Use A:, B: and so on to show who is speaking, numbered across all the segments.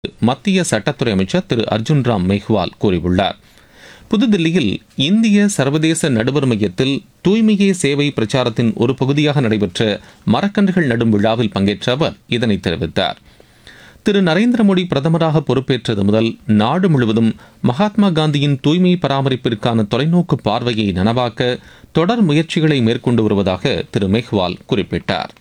A: மத்திய சட்டத்துறை அமைச்சர் திரு அர்ஜுன் ராம் மேஹ்வால் கூறியுள்ளார் புதுதில்லியில் இந்திய சர்வதேச நடுவர் மையத்தில் தூய்மையே சேவை பிரச்சாரத்தின் ஒரு பகுதியாக நடைபெற்ற மரக்கன்றுகள் நடும் விழாவில் பங்கேற்ற அவர் இதனை தெரிவித்தார் திரு நரேந்திர மோடி பிரதமராக பொறுப்பேற்றது முதல் நாடு முழுவதும் மகாத்மா காந்தியின் தூய்மை பராமரிப்பிற்கான தொலைநோக்கு பார்வையை நனவாக்க தொடர் முயற்சிகளை மேற்கொண்டு வருவதாக திரு மேஹ்வால் குறிப்பிட்டார்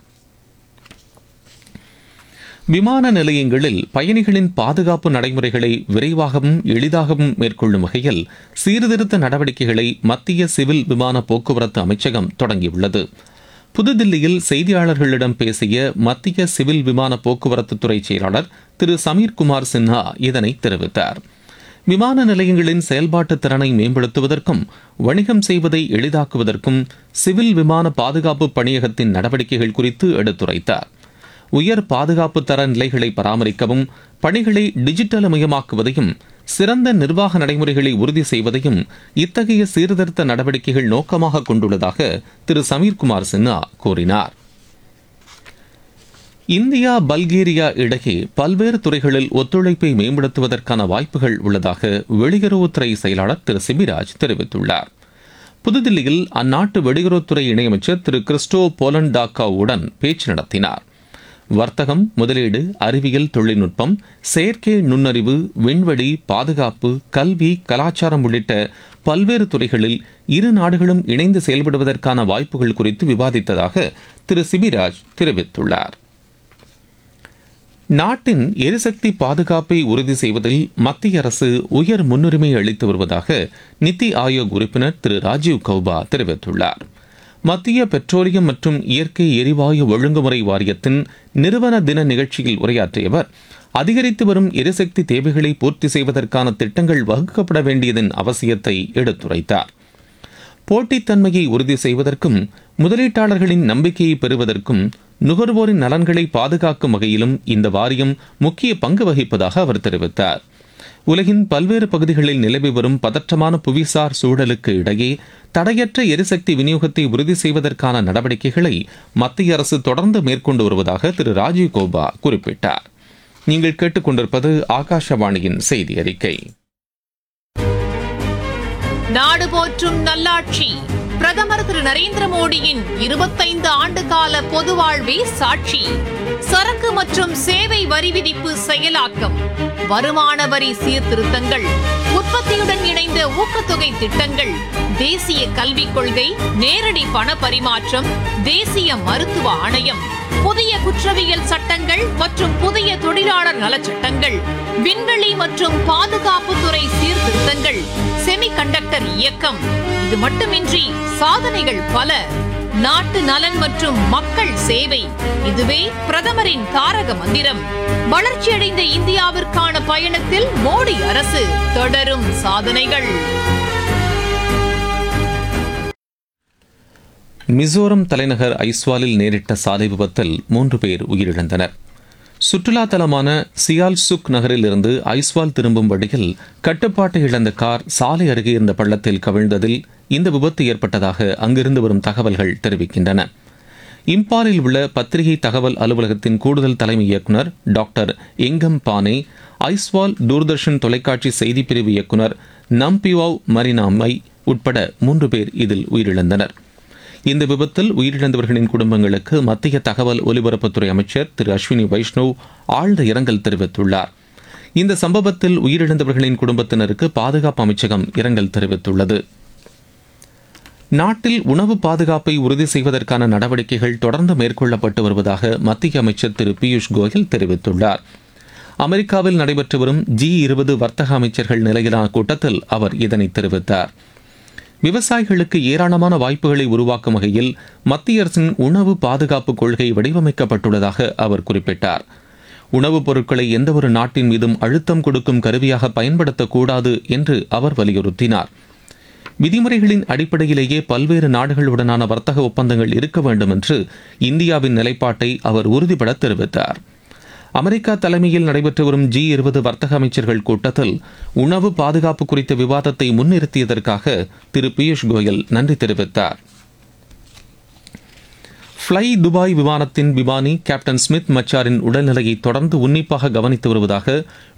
A: விமான நிலையங்களில் பயணிகளின் பாதுகாப்பு நடைமுறைகளை விரைவாகவும் எளிதாகவும் மேற்கொள்ளும் வகையில் சீர்திருத்த நடவடிக்கைகளை மத்திய சிவில் விமான போக்குவரத்து அமைச்சகம் தொடங்கியுள்ளது புதுதில்லியில் செய்தியாளர்களிடம் பேசிய மத்திய சிவில் விமான போக்குவரத்து துறை செயலாளர் திரு சமீர்குமார் சின்ஹா இதனை தெரிவித்தார் விமான நிலையங்களின் செயல்பாட்டு திறனை மேம்படுத்துவதற்கும் வணிகம் செய்வதை எளிதாக்குவதற்கும் சிவில் விமான பாதுகாப்பு பணியகத்தின் நடவடிக்கைகள் குறித்து எடுத்துரைத்தார் உயர் பாதுகாப்பு தர நிலைகளை பராமரிக்கவும் பணிகளை டிஜிட்டலமயமாக்குவதையும் சிறந்த நிர்வாக நடைமுறைகளை உறுதி செய்வதையும் இத்தகைய சீர்திருத்த நடவடிக்கைகள் நோக்கமாக கொண்டுள்ளதாக திரு சமீர்குமார் சின்ஹா கூறினார் இந்தியா பல்கேரியா இடையே பல்வேறு துறைகளில் ஒத்துழைப்பை மேம்படுத்துவதற்கான வாய்ப்புகள் உள்ளதாக வெளியுறவுத்துறை செயலாளர் திரு சிபிராஜ் தெரிவித்துள்ளார் புதுதில்லியில் அந்நாட்டு வெளியுறவுத்துறை இணையமைச்சர் திரு கிறிஸ்டோ போலண்டாக்காவுடன் பேச்சு நடத்தினார் வர்த்தகம் முதலீடு அறிவியல் தொழில்நுட்பம் செயற்கை நுண்ணறிவு விண்வெளி பாதுகாப்பு கல்வி கலாச்சாரம் உள்ளிட்ட பல்வேறு துறைகளில் இரு நாடுகளும் இணைந்து செயல்படுவதற்கான வாய்ப்புகள் குறித்து விவாதித்ததாக திரு சிபிராஜ் தெரிவித்துள்ளார் நாட்டின் எரிசக்தி பாதுகாப்பை உறுதி செய்வதில் மத்திய அரசு உயர் முன்னுரிமை அளித்து வருவதாக நித்தி ஆயோக் உறுப்பினர் திரு ராஜீவ் கௌபா தெரிவித்துள்ளார் மத்திய பெட்ரோலியம் மற்றும் இயற்கை எரிவாயு ஒழுங்குமுறை வாரியத்தின் நிறுவன தின நிகழ்ச்சியில் உரையாற்றிய அவர் அதிகரித்து வரும் எரிசக்தி தேவைகளை பூர்த்தி செய்வதற்கான திட்டங்கள் வகுக்கப்பட வேண்டியதன் அவசியத்தை எடுத்துரைத்தார் போட்டித்தன்மையை உறுதி செய்வதற்கும் முதலீட்டாளர்களின் நம்பிக்கையை பெறுவதற்கும் நுகர்வோரின் நலன்களை பாதுகாக்கும் வகையிலும் இந்த வாரியம் முக்கிய பங்கு வகிப்பதாக அவர் தெரிவித்தார் உலகின் பல்வேறு பகுதிகளில் நிலவி வரும் பதற்றமான புவிசார் சூழலுக்கு இடையே தடையற்ற எரிசக்தி விநியோகத்தை உறுதி செய்வதற்கான நடவடிக்கைகளை மத்திய அரசு தொடர்ந்து மேற்கொண்டு வருவதாக திரு ராஜீவ் கௌபா குறிப்பிட்டார் நீங்கள் கேட்டுக்கொண்டிருப்பது ஆகாஷவாணியின் செய்தி அறிக்கை
B: நாடு போற்றும் நல்லாட்சி பிரதமர் திரு நரேந்திர மோடியின் இருபத்தைந்து ஆண்டு கால பொது வாழ்வே சாட்சி சரக்கு மற்றும் சேவை வரி விதிப்பு செயலாக்கம் வருமான வரி சீர்திருத்தங்கள் உற்பத்தியுடன் இணைந்த ஊக்கத்தொகை திட்டங்கள் தேசிய கல்விக் கொள்கை நேரடி பண பரிமாற்றம் தேசிய மருத்துவ ஆணையம் புதிய குற்றவியல் சட்டங்கள் மற்றும் புதிய தொழிலாளர் நலச்சட்டங்கள் விண்வெளி மற்றும் பாதுகாப்புத்துறை சீர்திருத்தங்கள் செமிகண்டக்டர் இயக்கம் இது மட்டுமின்றி சாதனைகள் பல நாட்டு நலன் மற்றும் மக்கள் சேவை இதுவே பிரதமரின் தாரக மந்திரம் வளர்ச்சியடைந்த இந்தியாவிற்கான பயணத்தில் மோடி அரசு தொடரும் சாதனைகள்
A: மிசோரம் தலைநகர் ஐஸ்வாலில் நேரிட்ட சாலை விபத்தில் மூன்று பேர் உயிரிழந்தனர் சுற்றுலா தலமான சியால் சுக் நகரில் இருந்து ஐஸ்வால் திரும்பும் வழியில் கட்டுப்பாட்டை இழந்த கார் சாலை அருகே இருந்த பள்ளத்தில் கவிழ்ந்ததில் இந்த விபத்து ஏற்பட்டதாக அங்கிருந்து வரும் தகவல்கள் தெரிவிக்கின்றன இம்பாலில் உள்ள பத்திரிகை தகவல் அலுவலகத்தின் கூடுதல் தலைமை இயக்குநர் டாக்டர் எங்கம் பானே ஐஸ்வால் தூர்தர்ஷன் தொலைக்காட்சி செய்திப்பிரிவு இயக்குநர் நம்பிவாவ் மரினாமை உட்பட மூன்று பேர் இதில் உயிரிழந்தனர் இந்த விபத்தில் உயிரிழந்தவர்களின் குடும்பங்களுக்கு மத்திய தகவல் ஒலிபரப்புத்துறை அமைச்சர் திரு அஸ்வினி வைஷ்ணவ் ஆழ்ந்த இரங்கல் தெரிவித்துள்ளார் இந்த சம்பவத்தில் உயிரிழந்தவர்களின் குடும்பத்தினருக்கு பாதுகாப்பு அமைச்சகம் இரங்கல் தெரிவித்துள்ளது நாட்டில் உணவு பாதுகாப்பை உறுதி செய்வதற்கான நடவடிக்கைகள் தொடர்ந்து மேற்கொள்ளப்பட்டு வருவதாக மத்திய அமைச்சர் திரு பியூஷ் கோயல் தெரிவித்துள்ளார் அமெரிக்காவில் நடைபெற்று வரும் ஜி இருபது வர்த்தக அமைச்சர்கள் நிலையிலான கூட்டத்தில் அவர் இதனை தெரிவித்தார் விவசாயிகளுக்கு ஏராளமான வாய்ப்புகளை உருவாக்கும் வகையில் மத்திய அரசின் உணவு பாதுகாப்பு கொள்கை வடிவமைக்கப்பட்டுள்ளதாக அவர் குறிப்பிட்டார் உணவுப் பொருட்களை எந்தவொரு நாட்டின் மீதும் அழுத்தம் கொடுக்கும் கருவியாக பயன்படுத்தக்கூடாது என்று அவர் வலியுறுத்தினார் விதிமுறைகளின் அடிப்படையிலேயே பல்வேறு நாடுகளுடனான வர்த்தக ஒப்பந்தங்கள் இருக்க வேண்டும் என்று இந்தியாவின் நிலைப்பாட்டை அவர் உறுதிபட தெரிவித்தார் அமெரிக்கா தலைமையில் நடைபெற்று வரும் ஜி இருபது வர்த்தக அமைச்சர்கள் கூட்டத்தில் உணவு பாதுகாப்பு குறித்த விவாதத்தை முன்னிறுத்தியதற்காக திரு பியூஷ் கோயல் நன்றி தெரிவித்தார் ஃப்ளை துபாய் விமானத்தின் விமானி கேப்டன் ஸ்மித் மச்சாரின் உடல்நிலையை தொடர்ந்து உன்னிப்பாக கவனித்து வருவதாக